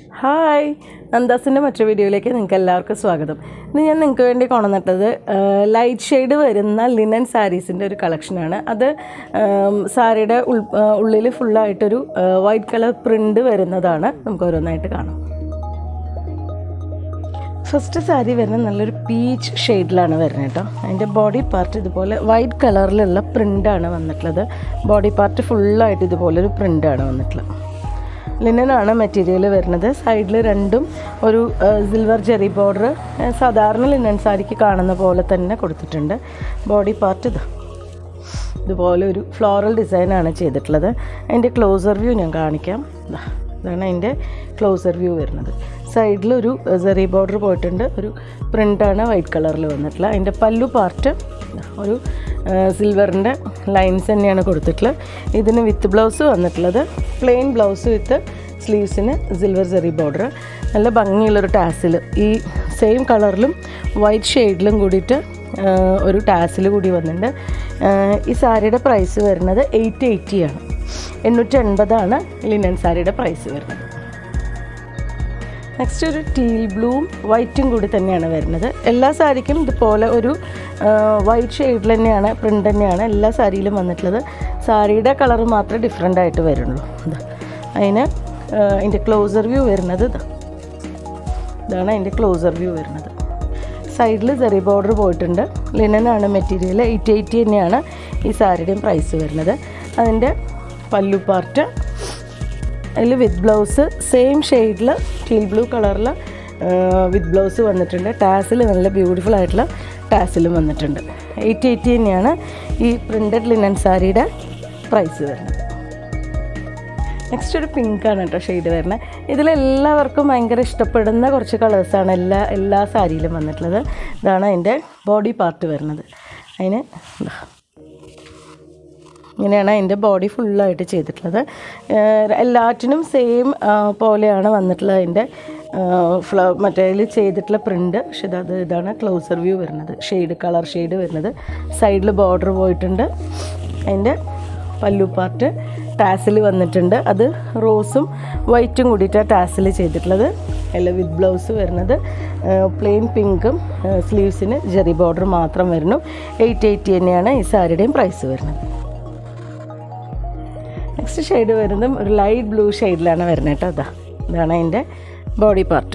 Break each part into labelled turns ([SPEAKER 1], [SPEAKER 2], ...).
[SPEAKER 1] hi നന്ദാസിൻ്റെ മറ്റൊരു വീഡിയോയിലേക്ക് നിങ്ങൾക്ക് എല്ലാവർക്കും സ്വാഗതം ഇന്ന് ഞാൻ നിങ്ങൾക്ക് വേണ്ടി കൊണ്ടുവന്നിട്ടത് ലൈറ്റ് ഷെയ്ഡ് വരുന്ന ലിനൻ സാരീസിൻ്റെ ഒരു കളക്ഷനാണ് അത് ആം, സാരിയുടെ ഉൾ ഉള്ളിൽ ഫുള്ളായിട്ടൊരു വൈറ്റ് കളർ പ്രിൻ്റ് വരുന്നതാണ് നമുക്ക് ഓരോന്നായിട്ട് കാണാം ഫസ്റ്റ് സാരി വരുന്നത് നല്ലൊരു പീച്ച് ഷെയ്ഡിലാണ് വരുന്നത് കേട്ടോ അതിൻ്റെ ബോഡി പാർട്ട് ഇതുപോലെ വൈറ്റ് കളറിലുള്ള പ്രിൻ്റാണ് വന്നിട്ടുള്ളത് ബോഡി പാർട്ട് ഫുള്ളായിട്ട് ഇതുപോലെ ഒരു പ്രിൻ്റാണ് വന്നിട്ടുള്ളത് ലിനനാണ് മെറ്റീരിയൽ വരുന്നത് സൈഡിൽ രണ്ടും ഒരു സിൽവർ ജെറി ബോർഡർ സാധാരണ ലിനൻ സാരിക്ക് കാണുന്ന പോലെ തന്നെ കൊടുത്തിട്ടുണ്ട് ബോഡി പാർട്ട് ഇതാ ഇതുപോലെ ഒരു ഫ്ലോറൽ ഡിസൈനാണ് ചെയ്തിട്ടുള്ളത് അതിൻ്റെ ക്ലോസർ വ്യൂ ഞാൻ കാണിക്കാം ദാ, ഇതാണ് അതിൻ്റെ ക്ലോസർ വ്യൂ വരുന്നത് സൈഡിൽ ഒരു സെറി ബോർഡർ പോയിട്ടുണ്ട് ഒരു പ്രിൻ്റാണ് വൈറ്റ് കളറിൽ വന്നിട്ടുള്ളത് അതിൻ്റെ പല്ലു പാർട്ട് ഒരു സിൽവറിൻ്റെ ലൈൻസ് തന്നെയാണ് കൊടുത്തിട്ടുള്ളത് ഇതിന് വിത്ത് ബ്ലൗസ് വന്നിട്ടുള്ളത് പ്ലെയിൻ ബ്ലൗസ് വിത്ത് സ്ലീവ്സിന് സിൽവർ സെറി ബോർഡർ നല്ല ഭംഗിയുള്ളൊരു ടാസിൽ ഈ സെയിം കളറിലും വൈറ്റ് ഷെയ്ഡിലും കൂടിയിട്ട് ആ, ഒരു ടാസിൽ കൂടി വന്നിട്ടുണ്ട് ആ, ഈ സാരിയുടെ പ്രൈസ് വരുന്നത് എയ്റ്റ് എയ്റ്റി ആണ് എണ്ണൂറ്റി എൺപതാണ് ലിനൻ സാരിയുടെ പ്രൈസ് വരുന്നത് നെക്സ്റ്റ് ഒരു ടീൽ ബ്ലൂവും വൈറ്റും കൂടി തന്നെയാണ് വരുന്നത് എല്ലാ സാരിക്കും ഇതുപോലെ ഒരു വൈറ്റ് ഷെയ്ഡിൽ തന്നെയാണ് പ്രിൻ്റ് തന്നെയാണ് എല്ലാ സാരിയിലും വന്നിട്ടുള്ളത് സാരിയുടെ കളർ മാത്രമേ ഡിഫറെൻ്റ് ആയിട്ട് വരുള്ളൂ ഇതാ അതിന് ആ, അതിൻ്റെ ക്ലോസർ വ്യൂ വരുന്നത് ഇതാ ഇതാണ് അതിൻ്റെ ക്ലോസർ വ്യൂ വരുന്നത് സൈഡിൽ സെറി ബോർഡർ പോയിട്ടുണ്ട് ലിനനാണ് മെറ്റീരിയൽ എയ്റ്റ് എയ്റ്റി തന്നെയാണ് ഈ സാരിയുടെയും പ്രൈസ് വരുന്നത് അതിൻ്റെ പല്ലു പാർട്ട് അതിൽ വിത്ത് ബ്ലൗസ് സെയിം ഷെയ്ഡിൽ ടീൽ ബ്ലൂ കളറിൽ വിത്ത് ബ്ലൗസ് വന്നിട്ടുണ്ട് ടാസിൽ നല്ല ബ്യൂട്ടിഫുൾ ആയിട്ടുള്ള ടാസിലും വന്നിട്ടുണ്ട് എയ്റ്റ് എയ്റ്റി തന്നെയാണ് ഈ പ്രിൻറ്റഡ് ലിനൻ സാരിയുടെ പ്രൈസ് വരുന്നത് നെക്സ്റ്റ് ഒരു പിങ്കാണ് കേട്ടോ ഷെയ്ഡ് വരുന്നത് ഇതിലെല്ലാവർക്കും ഭയങ്കര ഇഷ്ടപ്പെടുന്ന കുറച്ച് കളേഴ്സാണ് എല്ലാ എല്ലാ സാരിയിലും വന്നിട്ടുള്ളത് ഇതാണ് അതിൻ്റെ ബോഡി പാർട്ട് വരുന്നത് അതിന് ഇതാ ഇങ്ങനെയാണ് അതിൻ്റെ ബോഡി ഫുള്ളായിട്ട് ചെയ്തിട്ടുള്ളത് ഏഹ് എല്ലാറ്റിനും സെയിം പോലെയാണ് വന്നിട്ടുള്ളത് അതിൻ്റെ ഫ്ലോ മറ്റേ അതിൽ ചെയ്തിട്ടുള്ള പ്രിൻ്റ് പക്ഷെ ഇത് ഇതാണ് ക്ലോസർ വ്യൂ വരുന്നത് ഷെയ്ഡ് കളർ ഷെയ്ഡ് വരുന്നത് സൈഡിൽ ബോർഡർ പോയിട്ടുണ്ട് അതിൻ്റെ പല്ലു പാർട്ട് ടാസിൽ വന്നിട്ടുണ്ട് അത് റോസും വൈറ്റും കൂടിയിട്ടാണ് ടാസിൽ ചെയ്തിട്ടുള്ളത് അല്ല വിത്ത് ബ്ലൗസ് വരുന്നത് പ്ലെയിൻ പിങ്കും സ്ലീവ്സിന് ജെറി ബോർഡർ മാത്രം വരുന്നു എയ്റ്റ് എയ്റ്റി തന്നെയാണ് ഈ സാരിയുടെയും പ്രൈസ് വരുന്നത് നെക്സ്റ്റ് ഷെയ്ഡ് വരുന്നതും ഒരു ലൈറ്റ് ബ്ലൂ ഷെയ്ഡിലാണ് വരുന്നത് കേട്ടോ അതാ ഇതാണ് അതിൻ്റെ ബോഡി പാർട്ട്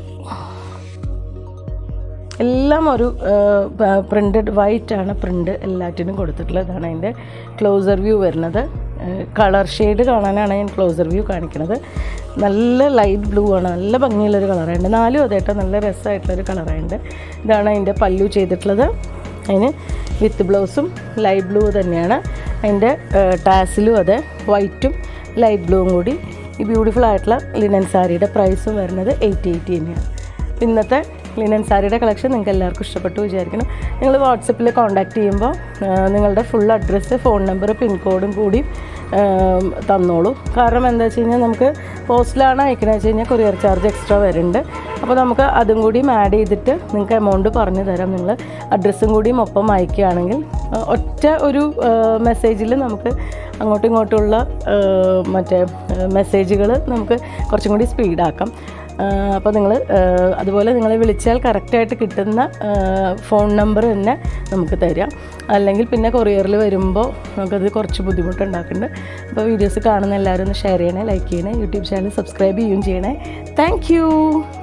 [SPEAKER 1] എല്ലാം ഒരു പ്രിൻറ്റഡ് വൈറ്റ് ആണ് പ്രിൻ്റ് എല്ലാറ്റിനും കൊടുത്തിട്ടുള്ളത് ഇതാണ് അതിൻ്റെ ക്ലോസർ വ്യൂ വരുന്നത് കളർ ഷെയ്ഡ് കാണാനാണ് ഞാൻ ക്ലോസർ വ്യൂ കാണിക്കുന്നത് നല്ല ലൈറ്റ് ബ്ലൂ ആണ് നല്ല ഭംഗിയുള്ളൊരു കളറായുണ്ട് നാലും അതേ കേട്ടോ നല്ല രസമായിട്ടുള്ളൊരു കളറായുണ്ട് ഇതാണ് അതിൻ്റെ പല്ലു ചെയ്തിട്ടുള്ളത് അതിന് വിത്ത് ബ്ലൗസും ലൈറ്റ് ബ്ലൂ തന്നെയാണ് അതിൻ്റെ ടാസിലും അതെ വൈറ്റും ലൈറ്റ് ബ്ലൂവും കൂടി ഈ ബ്യൂട്ടിഫുൾ ആയിട്ടുള്ള ലിനൻ സാരിയുടെ പ്രൈസും വരുന്നത് എയ്റ്റി എയ്റ്റി തന്നെയാണ് ഇന്നത്തെ ലിനൻ സാരിയുടെ കളക്ഷൻ നിങ്ങൾക്ക് എല്ലാവർക്കും ഇഷ്ടപ്പെട്ടു വിചാരിക്കണം നിങ്ങൾ വാട്സപ്പിൽ കോൺടാക്റ്റ് ചെയ്യുമ്പോൾ ആ, നിങ്ങളുടെ ഫുൾ അഡ്രസ്സ് ഫോൺ നമ്പർ പിൻകോഡും കൂടി ആ, തന്നോളൂ കാരണം എന്താ വെച്ച് കഴിഞ്ഞാൽ നമുക്ക് പോസ്റ്റിലാണ് അയക്കണമെന്ന് വെച്ച് കഴിഞ്ഞാൽ കൊറിയർ ചാർജ് എക്സ്ട്രാ വരുന്നുണ്ട് അപ്പോൾ നമുക്ക് അതും കൂടിയും ആഡ് ചെയ്തിട്ട് നിങ്ങൾക്ക് എമൗണ്ട് പറഞ്ഞു തരാം നിങ്ങൾ അഡ്രസ്സും കൂടിയും ഒപ്പം അയക്കുകയാണെങ്കിൽ ആ, ഒറ്റ ഒരു മെസ്സേജിൽ നമുക്ക് അങ്ങോട്ടും ഇങ്ങോട്ടുമുള്ള ആ, മറ്റേ മെസ്സേജുകൾ നമുക്ക് കുറച്ചും കൂടി സ്പീഡാക്കാം അപ്പോൾ നിങ്ങൾ അതുപോലെ നിങ്ങളെ വിളിച്ചാൽ കറക്റ്റായിട്ട് കിട്ടുന്ന ഫോൺ നമ്പർ തന്നെ നമുക്ക് തരാം അല്ലെങ്കിൽ പിന്നെ കൊറിയറിൽ വരുമ്പോൾ നമുക്കത് കുറച്ച് ബുദ്ധിമുട്ടുണ്ടാക്കുന്നുണ്ട് അപ്പോൾ വീഡിയോസ് കാണുന്ന എല്ലാവരും ഒന്ന് ഷെയർ ചെയ്യണേ ലൈക്ക് ചെയ്യണേ യൂട്യൂബ് ചാനൽ സബ്സ്ക്രൈബ് ചെയ്യുകയും ചെയ്യണേ താങ്ക്